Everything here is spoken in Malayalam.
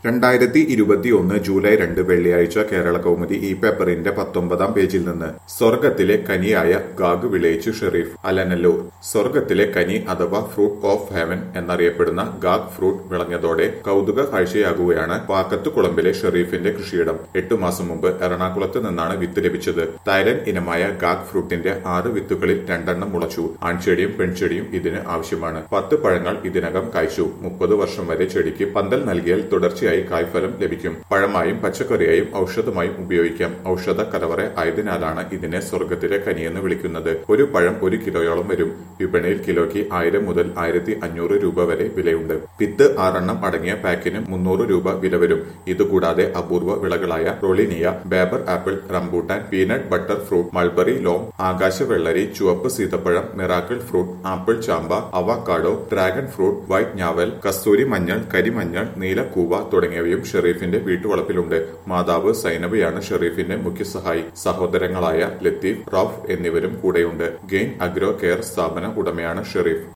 രണ്ടായിരത്തി ഇരുപത്തിയൊന്ന് ജൂലൈ രണ്ട് വെള്ളിയാഴ്ച കേരള കൗമുദി ഈ പേപ്പറിന്റെ പത്തൊമ്പതാം പേജിൽ നിന്ന് സ്വർഗത്തിലെ കനിയായ ഗാഗ് വിളയിച്ചു ഷെറീഫ് അലനല്ലൂർ സ്വർഗത്തിലെ കനി അഥവാ ഫ്രൂട്ട് ഓഫ് ഹെവൻ എന്നറിയപ്പെടുന്ന ഗാഗ് ഫ്രൂട്ട് വിളഞ്ഞതോടെ കൗതുക കാഴ്ചയാകുകയാണ് പാക്കത്തുകുളമ്പിലെ ഷെറീഫിന്റെ കൃഷിയിടം എട്ടു മാസം മുമ്പ് എറണാകുളത്ത് നിന്നാണ് വിത്ത് ലഭിച്ചത് തായ്ലൻഡ് ഇനമായ ഗാഗ് ഫ്രൂട്ടിന്റെ ആറ് വിത്തുകളിൽ രണ്ടെണ്ണം മുളച്ചു ആൺചെടിയും പെൺചെടിയും ഇതിന് ആവശ്യമാണ് പത്ത് പഴങ്ങൾ ഇതിനകം കായ്ച്ചു മുപ്പത് വർഷം വരെ ചെടിക്ക് പന്തൽ നൽകിയാൽ തുടർച്ചയായി കായ്ഫലം ലഭിക്കും പഴമായും പച്ചക്കറിയായും ഔഷധമായും ഉപയോഗിക്കാം ഔഷധ കലവറ ആയതിനാലാണ് ഇതിനെ സ്വർഗത്തിലെ കനിയെന്ന് വിളിക്കുന്നത് ഒരു പഴം ഒരു കിലോയോളം വരും വിപണിയിൽ കിലോയ്ക്ക് ആയിരം മുതൽ ആയിരത്തി അഞ്ഞൂറ് രൂപ വരെ വിലയുണ്ട് വിത്ത് ആറെണ്ണം അടങ്ങിയ പാക്കിന് മുന്നൂറ് രൂപ വില വരും ഇതുകൂടാതെ അപൂർവ വിളകളായ റോളിനിയ ബേബർ apple rambutan peanut butter fruit mulberry ലോം ആകാശ വെള്ളരി ചുവപ്പ് സീതപ്പഴം മിറാക്കിൾ ഫ്രൂട്ട് ആപ്പിൾ ചാമ്പ അവക്കാഡോ ഡ്രാഗൺ ഫ്രൂട്ട് വൈറ്റ് ഞാവൽ കസ്തൂരി മഞ്ഞൾ കരിമഞ്ഞൾ നീലക്കൂവ തുടങ്ങിയവയും ഷെറീഫിന്റെ വീട്ടുവളപ്പിലുണ്ട് മാതാവ് സൈനബയാണ് ഷെറീഫിന്റെ മുഖ്യ സഹായി സഹോദരങ്ങളായ ലത്തീഫ് റൌഫ് എന്നിവരും കൂടെയുണ്ട് ഗെയിൻ അഗ്രോ കെയർ സ്ഥാപന ഉടമയാണ് ഷെറീഫ്